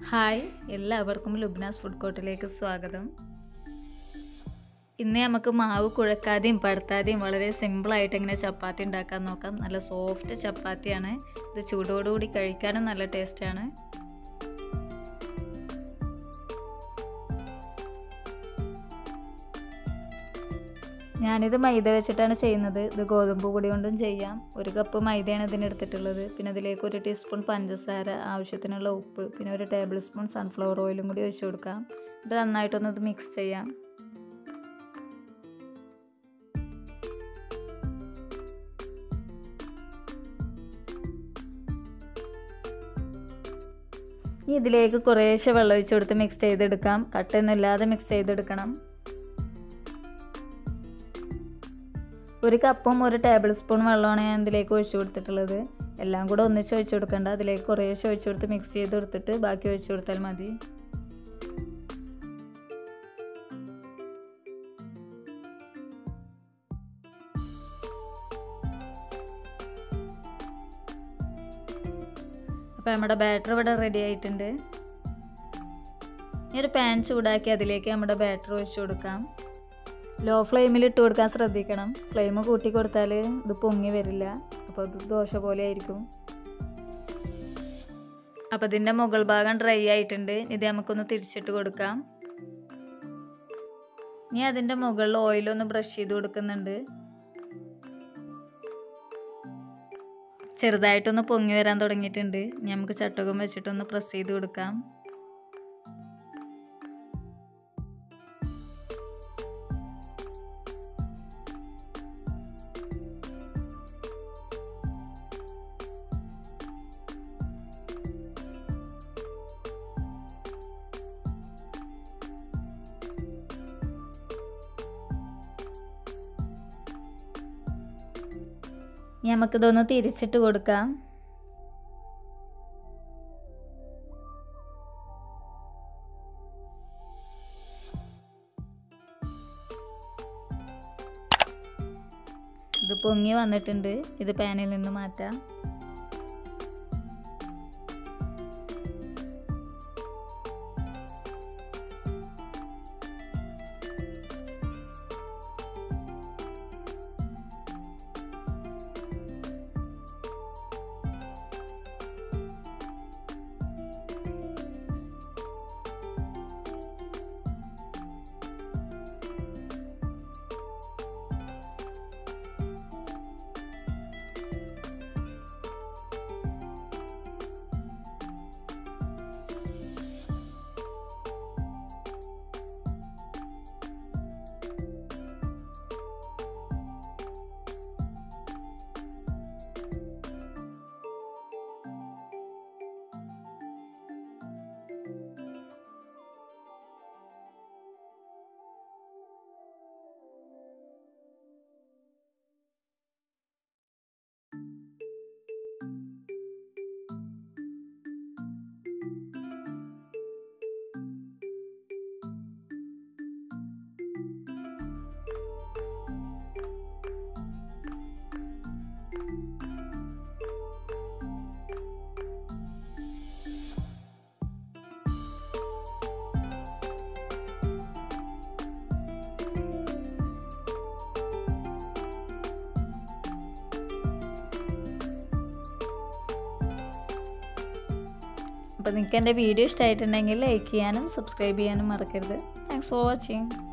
hi എല്ലാവർക്കും ലുബ്നാസ് food കോർട്ടിലേക്ക് സ്വാഗതം ഇന്ന് നമുക്ക് മാവ് കുഴക്കാതെയും പടുത്താതെയും വളരെ സിമ്പിളായിട്ട് എങ്ങനെ ചപ്പാത്തി ഉണ്ടാക്കാൻ നോക്കാം നല്ല സോഫ്റ്റ് ചപ്പാത്തിയാണ് ഇത് ചൂടോടുകൂടി കഴിക്കാനും നല്ല ടേസ്റ്റാണ് ഞാനിത് മൈദ വെച്ചിട്ടാണ് ചെയ്യുന്നത് ഇത് ഗോതമ്പ് പൊടി കൊണ്ടും ചെയ്യാം ഒരു കപ്പ് മൈദയാണ് ഇതിന് എടുത്തിട്ടുള്ളത് പിന്നെ അതിലേക്ക് ഒരു ടീസ്പൂൺ പഞ്ചസാര ആവശ്യത്തിനുള്ള ഉപ്പ് പിന്നെ ഒരു ടേബിൾ സ്പൂൺ സൺഫ്ലവർ ഓയിലും കൂടി ഒഴിച്ചു കൊടുക്കാം ഇത് നന്നായിട്ടൊന്ന് ഇത് മിക്സ് ചെയ്യാം ഇനി ഇതിലേക്ക് കുറേശ്ശെ വെള്ളം ഒഴിച്ച് കൊടുത്ത് മിക്സ് ചെയ്തെടുക്കാം കട്ടയൊന്നും ഇല്ലാതെ മിക്സ് ചെയ്തെടുക്കണം ഒരു കപ്പും ഒരു ടേബിൾ സ്പൂൺ വെള്ളമാണ് ഞാൻ ഇതിലേക്ക് ഒഴിച്ചു കൊടുത്തിട്ടുള്ളത് എല്ലാം കൂടെ ഒന്നിച്ച് ഒഴിച്ചു കൊടുക്കണ്ട അതിലേക്ക് കുറേശ്ശെ ഒഴിച്ചു കൊടുത്ത് മിക്സ് ചെയ്ത് കൊടുത്തിട്ട് ബാക്കി ഒഴിച്ചു കൊടുത്താൽ മതി അപ്പോൾ നമ്മുടെ ബാറ്റർ ഇവിടെ റെഡി ആയിട്ടുണ്ട് ഇനി ഒരു പാൻ ചൂടാക്കി അതിലേക്ക് നമ്മുടെ ബാറ്റർ ഒഴിച്ചു കൊടുക്കാം ലോ ഫ്ലെയിമിൽ ഇട്ട് കൊടുക്കാൻ ശ്രദ്ധിക്കണം ഫ്ലെയിം കൂട്ടി കൊടുത്താൽ ഇത് പൊങ്ങി വരില്ല അപ്പോൾ ഇത് ദോശ പോലെ ആയിരിക്കും അപ്പോൾ ഇതിൻ്റെ മുകൾ ഭാഗം ഡ്രൈ ആയിട്ടുണ്ട് ഇത് നമുക്കൊന്ന് തിരിച്ചിട്ട് കൊടുക്കാം ഇനി അതിൻ്റെ മുകളിൽ ഓയിലൊന്ന് ബ്രഷ് ചെയ്ത് കൊടുക്കുന്നുണ്ട് ചെറുതായിട്ടൊന്ന് പൊങ്ങി വരാൻ തുടങ്ങിയിട്ടുണ്ട് ഇനി നമുക്ക് ചട്ടകം വെച്ചിട്ടൊന്ന് പ്രസ് ചെയ്ത് കൊടുക്കാം ഇനി നമുക്കിതൊന്ന് തിരിച്ചിട്ട് കൊടുക്കാം ഇത് പൊങ്ങി വന്നിട്ടുണ്ട് ഇത് പാനിൽ നിന്ന് മാറ്റാം അപ്പോൾ നിങ്ങൾക്ക് എൻ്റെ വീഡിയോ ഇഷ്ടമായിട്ടുണ്ടെങ്കിൽ ലൈക്ക് ചെയ്യാനും സബ്സ്ക്രൈബ് ചെയ്യാനും മറക്കരുത് താങ്ക്സ് ഫോർ വാച്ചിങ്